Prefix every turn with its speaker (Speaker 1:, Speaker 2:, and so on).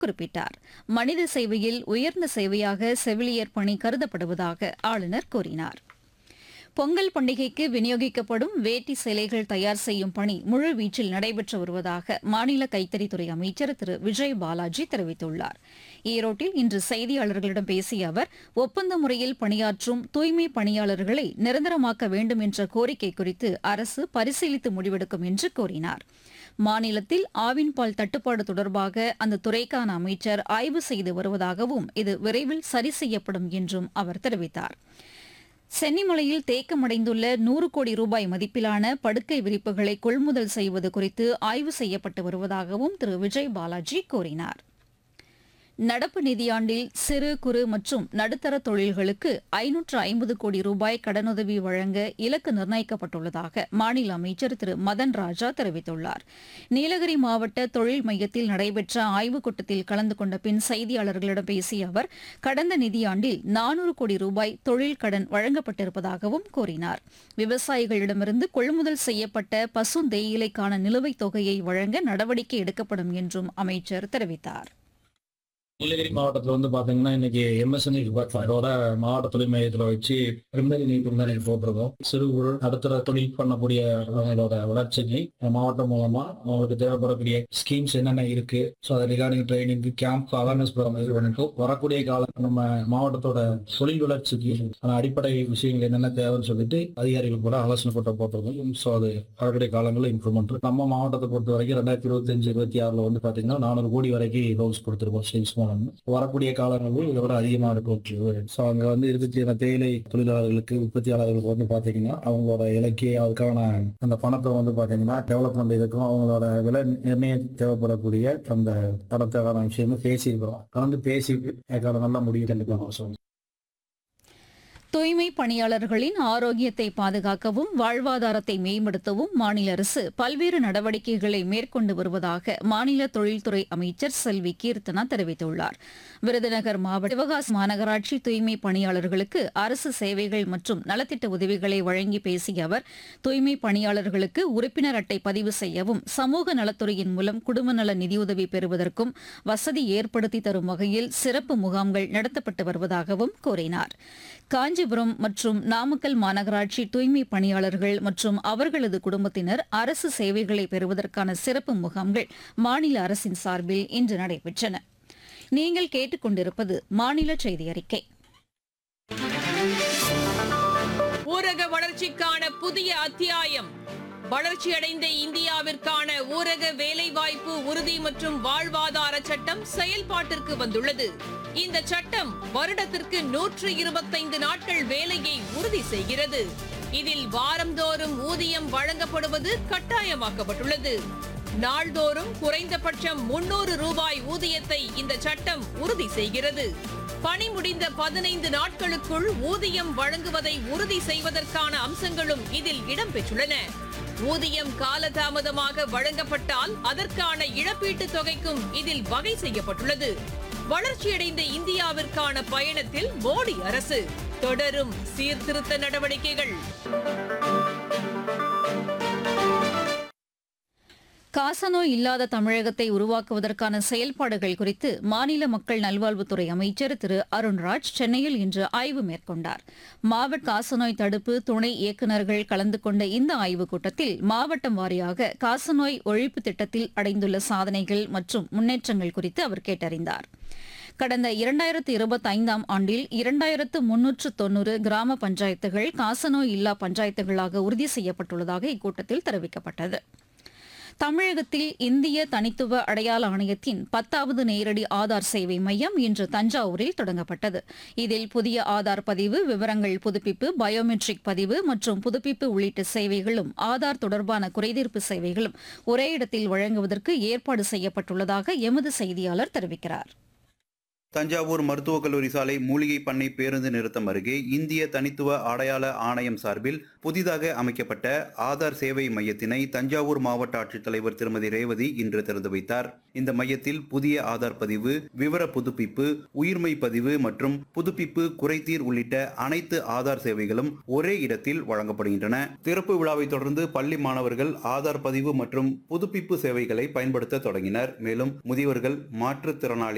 Speaker 1: குறிப்பிட்டார் மனித சேவையில் உயர்ந்த சேவையாக செவிலியர் பணி கருதப்படுவதாக ஆளுநர் கூறினார் பொங்கல் பண்டிகைக்கு விநியோகிக்கப்படும் வேட்டி சேலைகள் தயார் செய்யும் பணி முழுவீச்சில் நடைபெற்று வருவதாக மாநில கைத்தறித்துறை அமைச்சர் திரு விஜய் பாலாஜி தெரிவித்துள்ளார் ஈரோட்டில் இன்று செய்தியாளர்களிடம் பேசிய அவர் ஒப்பந்த முறையில் பணியாற்றும் தூய்மை பணியாளர்களை நிரந்தரமாக்க வேண்டும் என்ற கோரிக்கை குறித்து அரசு பரிசீலித்து முடிவெடுக்கும் என்று கூறினார் மாநிலத்தில் ஆவின் பால் தட்டுப்பாடு தொடர்பாக அந்த துறைக்கான அமைச்சர் ஆய்வு செய்து வருவதாகவும் இது விரைவில் சரி செய்யப்படும் என்றும் அவர் தெரிவித்தார் சென்னிமலையில் தேக்கமடைந்துள்ள நூறு கோடி ரூபாய் மதிப்பிலான படுக்கை விரிப்புகளை கொள்முதல் செய்வது குறித்து ஆய்வு செய்யப்பட்டு வருவதாகவும் திரு விஜய் பாலாஜி கூறினார் நடப்பு நிதியாண்டில் சிறு குறு மற்றும் நடுத்தர தொழில்களுக்கு ஐநூற்று ஐம்பது கோடி ரூபாய் கடனுதவி வழங்க இலக்கு நிர்ணயிக்கப்பட்டுள்ளதாக மாநில அமைச்சர் திரு மதன் ராஜா தெரிவித்துள்ளார் நீலகிரி மாவட்ட தொழில் மையத்தில் நடைபெற்ற ஆய்வுக் கூட்டத்தில் கலந்து கொண்ட பின் செய்தியாளர்களிடம் பேசிய அவர் கடந்த நிதியாண்டில் நானூறு கோடி ரூபாய் தொழில் கடன் வழங்கப்பட்டிருப்பதாகவும் கூறினார் விவசாயிகளிடமிருந்து கொள்முதல் செய்யப்பட்ட பசுந்தேயிலைக்கான நிலுவைத் தொகையை வழங்க நடவடிக்கை எடுக்கப்படும் என்றும் அமைச்சர் தெரிவித்தார்
Speaker 2: நீலகிரி மாவட்டத்தில் வந்து பாத்தீங்கன்னா இன்னைக்கு எம்எஸ்என்இ டிபார்ட்மெண்டோட மாவட்ட தொழில் மையத்தில் வச்சு பிரிமினரி நிபுணரை போட்டிருக்கோம் சிறு குறு நடுத்தர தொழில் பண்ணக்கூடிய அவங்களோட வளர்ச்சிக்கு மாவட்டம் மூலமா அவங்களுக்கு தேவைப்படக்கூடிய ஸ்கீம்ஸ் என்னென்ன இருக்கு ஸோ அதை regarding training camp awareness program இது பண்ணிட்டு வரக்கூடிய காலம் நம்ம மாவட்டத்தோட தொழில் வளர்ச்சிக்கு ஆன அடிப்படை விஷயங்கள் என்னென்ன தேவைன்னு சொல்லிட்டு அதிகாரிகள் கூட ஆலோசனை கூட்டம் போட்டிருக்கோம் ஸோ அது வரக்கூடிய காலங்களில் இம்ப்ரூவ்மெண்ட் நம்ம மாவட்டத்தை பொறுத்த வரைக்கும் ரெண்டாயிரத்தி இருபத்தஞ்சு இருபத்தி ஆறுல வந்து பாத்தீங்கன்னா நானூறு கோடி வரைக்கும் லோன்ஸ் கொடுத்துருக்கோம் சேல்ஸ் மூலம் வரக்கூடிய காலங்களில் இதை விட அதிகமாக இருக்கும் ஸோ அங்கே வந்து இருக்கக்கூடிய தேயிலை தொழிலாளர்களுக்கு உற்பத்தியாளர்களுக்கு வந்து பார்த்தீங்கன்னா அவங்களோட இலக்கிய அதுக்கான அந்த பணத்தை வந்து பார்த்தீங்கன்னா டெவலப்மெண்ட் இதுக்கும் அவங்களோட விலை நிர்ணயம் தேவைப்படக்கூடிய அந்த பணத்துக்கான விஷயமும் பேசியிருக்கிறோம் கலந்து பேசிட்டு அதுக்கான நல்ல முடிவு கண்டிப்பாக ஸோ
Speaker 1: தூய்மை பணியாளர்களின் ஆரோக்கியத்தை பாதுகாக்கவும் வாழ்வாதாரத்தை மேம்படுத்தவும் மாநில அரசு பல்வேறு நடவடிக்கைகளை மேற்கொண்டு வருவதாக மாநில தொழில்துறை அமைச்சர் செல்வி கீர்த்தனா தெரிவித்துள்ளார் விருதுநகர் மாவட்ட சிவகாசி மாநகராட்சி தூய்மை பணியாளர்களுக்கு அரசு சேவைகள் மற்றும் நலத்திட்ட உதவிகளை வழங்கி பேசிய அவர் தூய்மை பணியாளர்களுக்கு உறுப்பினர் அட்டை பதிவு செய்யவும் சமூக நலத்துறையின் மூலம் குடும்ப நல நிதியுதவி பெறுவதற்கும் வசதி ஏற்படுத்தி தரும் வகையில் சிறப்பு முகாம்கள் நடத்தப்பட்டு வருவதாகவும் கூறினார் காஞ்சிபுரம் மற்றும் நாமக்கல் மாநகராட்சி தூய்மை பணியாளர்கள் மற்றும் அவர்களது குடும்பத்தினர் அரசு சேவைகளை பெறுவதற்கான சிறப்பு முகாம்கள் மாநில அரசின் சார்பில் இன்று நடைபெற்றன நீங்கள் கேட்டுக்கொண்டிருப்பது மாநில செய்தி அறிக்கை
Speaker 3: ஊரக வளர்ச்சிக்கான புதிய அத்தியாயம் வளர்ச்சியடைந்த இந்தியாவிற்கான ஊரக வேலைவாய்ப்பு உறுதி மற்றும் வாழ்வாதார சட்டம் செயல்பாட்டிற்கு வந்துள்ளது இந்த சட்டம் வருடத்திற்கு நூற்று இருபத்தைந்து நாட்கள் வேலையை உறுதி செய்கிறது இதில் வாரந்தோறும் ஊதியம் வழங்கப்படுவது கட்டாயமாக்கப்பட்டுள்ளது நாள்தோறும் குறைந்தபட்சம் முன்னூறு ரூபாய் ஊதியத்தை இந்த சட்டம் உறுதி செய்கிறது பணி முடிந்த பதினைந்து நாட்களுக்குள் ஊதியம் வழங்குவதை உறுதி செய்வதற்கான அம்சங்களும் இதில் இடம்பெற்றுள்ளன ஊதியம் காலதாமதமாக வழங்கப்பட்டால் அதற்கான இழப்பீட்டுத் தொகைக்கும் இதில் வகை செய்யப்பட்டுள்ளது வளர்ச்சியடைந்த இந்தியாவிற்கான பயணத்தில் மோடி அரசு தொடரும் சீர்திருத்த நடவடிக்கைகள்
Speaker 1: காசநோய் இல்லாத தமிழகத்தை உருவாக்குவதற்கான செயல்பாடுகள் குறித்து மாநில மக்கள் நல்வாழ்வுத்துறை அமைச்சர் திரு அருண்ராஜ் சென்னையில் இன்று ஆய்வு மேற்கொண்டார் மாவட்ட காசநோய் தடுப்பு துணை இயக்குநர்கள் கலந்து கொண்ட இந்த ஆய்வுக் கூட்டத்தில் மாவட்டம் வாரியாக காசநோய் ஒழிப்பு திட்டத்தில் அடைந்துள்ள சாதனைகள் மற்றும் முன்னேற்றங்கள் குறித்து அவர் கேட்டறிந்தார் கடந்த இரண்டாயிரத்து இருபத்தைந்தாம் ஆண்டில் இரண்டாயிரத்து முன்னூற்று தொன்னூறு கிராம பஞ்சாயத்துகள் காசநோய் இல்லா பஞ்சாயத்துகளாக உறுதி செய்யப்பட்டுள்ளதாக இக்கூட்டத்தில் தெரிவிக்கப்பட்டது தமிழகத்தில் இந்திய தனித்துவ அடையாள ஆணையத்தின் பத்தாவது நேரடி ஆதார் சேவை மையம் இன்று தஞ்சாவூரில் தொடங்கப்பட்டது இதில் புதிய ஆதார் பதிவு விவரங்கள் புதுப்பிப்பு பயோமெட்ரிக் பதிவு மற்றும் புதுப்பிப்பு உள்ளிட்ட சேவைகளும் ஆதார் தொடர்பான குறைதீர்ப்பு சேவைகளும் ஒரே இடத்தில் வழங்குவதற்கு ஏற்பாடு செய்யப்பட்டுள்ளதாக எமது செய்தியாளர் தெரிவிக்கிறார்
Speaker 4: தஞ்சாவூர் மருத்துவக் கல்லூரி சாலை மூலிகை பண்ணை பேருந்து நிறுத்தம் அருகே இந்திய தனித்துவ அடையாள ஆணையம் சார்பில் புதிதாக அமைக்கப்பட்ட ஆதார் சேவை மையத்தினை தஞ்சாவூர் மாவட்ட ஆட்சித்தலைவர் திருமதி ரேவதி இன்று திறந்து வைத்தார் இந்த மையத்தில் புதிய ஆதார் பதிவு விவர புதுப்பிப்பு உயிர்மை பதிவு மற்றும் புதுப்பிப்பு குறைதீர் உள்ளிட்ட அனைத்து ஆதார் சேவைகளும் ஒரே இடத்தில் வழங்கப்படுகின்றன திறப்பு விழாவை தொடர்ந்து பள்ளி மாணவர்கள் ஆதார் பதிவு மற்றும் புதுப்பிப்பு சேவைகளை பயன்படுத்த தொடங்கினர் மேலும் முதியவர்கள் மாற்றுத்திறனாளி